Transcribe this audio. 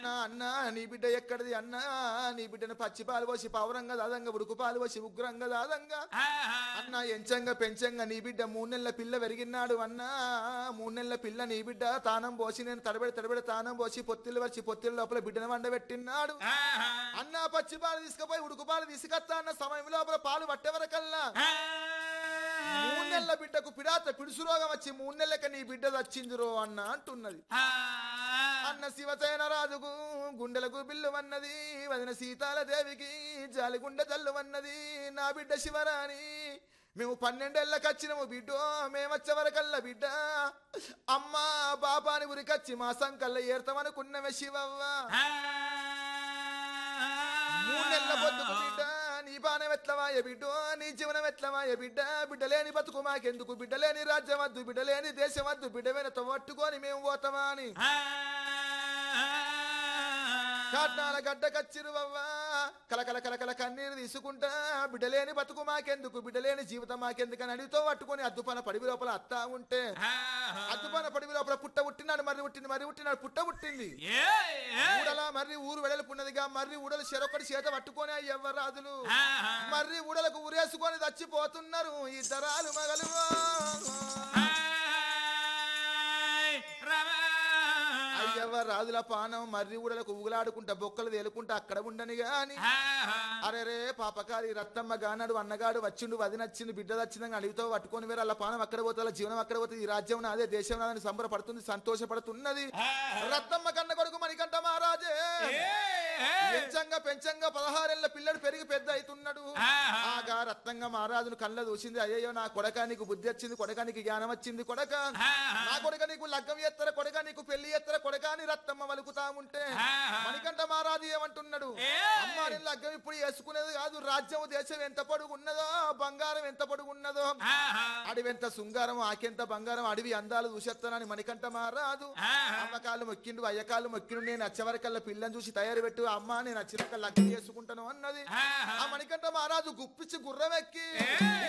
అన్నా అన్నా నీ బిడ్డ ఎక్కడిది అన్నా నీ బిడ్డను పచ్చి పాలు పోసి పౌరంగా దాదంగా ఉడుకు పాలు పోసి ఉగ్రంగా దాదంగా అన్నా ఎంచంగా పెంచంగా నీ బిడ్డ మూడు నెలల పిల్ల పెరిగినాడు అన్నా మూడు నెలల పిల్ల నీ బిడ్డ తానం పోసి నేను తడబడి తడబడి తానం పోసి పొత్తిళ్ళు వచ్చి పొత్తిళ్ళ లోపల బిడ్డను వండబెట్టినాడు అన్నా పచ్చి పాలు తీసుకుపోయి ఉడుకు పాలు తీసుకొస్తా అన్న సమయం లోపల పాలు పట్టే వరకల్లా మూడు నెలల బిడ్డకు పిడాత పిడుసు రోగం వచ్చి మూడు నెలలకి నీ బిడ్డ వచ్చిందిరో అన్న అంటున్నది అన్న శివసేన రాజుకు గుండెలకు బిల్లు వన్నది వదిన సీతాల దేవికి జాలిగుండె తల్లు వన్నది నా బిడ్డ శివరాణి మేము పన్నెండేళ్ళకి వచ్చినము బిడ్డో మేమొచ్చే వరకల్లా బిడ్డ అమ్మా బాబాని ఉరికొచ్చి మా సంకల్ల ఏర్తామనుకున్నవే శివవ్వ మూడు నెలల పొద్దుకు బిడ్డ నీ బాణం ఎట్లవాయ బిడ్డ నీ జీవనం ఎట్లవాయ బిడ్డ బిడ్డలేని బతుకు మాకెందుకు బిడ్డలేని రాజ్యం వద్దు బిడ్డలేని దేశం వద్దు బిడ్డ వెనత పట్టుకొని మేము పోతామా అని కాట్నాల గడ్డ కచ్చిరువవ్వా కలకల కలకల కన్నీరు తీసుకుంటా బిడ్డలేని బతుకు మాకెందుకు బిడ్డలేని జీవితం మాకెందుకని అడిగితో పట్టుకొని అద్దుపన పడివి లోపల అత్తా ఉంటే అద్దుపన పడివి లోపల పుట్ట పుట్టినాడు మర్రి పుట్టింది మర్రి పుట్టినాడు పుట్ట పుట్టింది ఊడల మర్రి ఊరు వెడల్పున్నదిగా మర్రి ఊడలు చెరొకటి చేత పట్టుకొని ఎవ్వరాజులు మర్రి ఊడలకు ఊరేసుకొని చచ్చిపోతున్నారు ఇద్దరాలు మగలు అయ్యవ్వ రాజుల పానం మర్రి ఊడలకు ఊగులాడుకుంటా బొక్కలు తేలుకుంటా అక్కడ ఉండని గాని అరే రే పాపకారి రత్తమ్మ గానాడు అన్నగాడు వచ్చిండు వది నచ్చింది బిడ్డ వచ్చిందని అడిగితో పట్టుకొని వేరే వాళ్ళ పానం అక్కడ పోతే వాళ్ళ జీవనం అక్కడ పోతుంది ఈ రాజ్యం నాదే దేశం నాదని సంబరపడుతుంది సంతోషపడుతున్నది రత్తమ్మ కన్న కొడుకు మణికంఠ మహారాజే పెంచంగా పెంచంగా పదహారేళ్ల పిల్లడు పెరిగి పెద్ద అవుతున్నాడు ఆగా రత్నంగా మహారాజును కళ్ళ చూసింది అయ్యో నా కొడక నీకు బుద్ధి వచ్చింది కొడక నీకు జ్ఞానం వచ్చింది కొడక నా కొడక నీకు లగ్గం ఎత్తర కొడక నీకు పెళ్లి ఎత్తర కొడక అని రత్తమ్మ వలుకుతా ఉంటే మణికంఠ మహారాజు ఏమంటున్నాడు అమ్మ నేను లగ్గం ఇప్పుడు వేసుకునేది కాదు రాజ్యం దేశం ఎంత పొడుగు ఉన్నదో బంగారం ఎంత పొడుగు ఉన్నదో అడవి ఎంత శృంగారం ఆకెంత బంగారం అడవి అందాలు చూసేస్తానని మణికంఠ మహారాజు అమ్మకాలు మొక్కిండు అయ్యకాలు మొక్కిండు నేను వచ్చేవరకల్లా పిల్లని చూసి తయారు పెట్టు అమ్మ నేను వచ్చినాక లగ్గం చేసుకుంటాను అన్నది ఆ మణికంఠ మహారాజు గుప్పిచ్చి గుర్రం ఎక్కి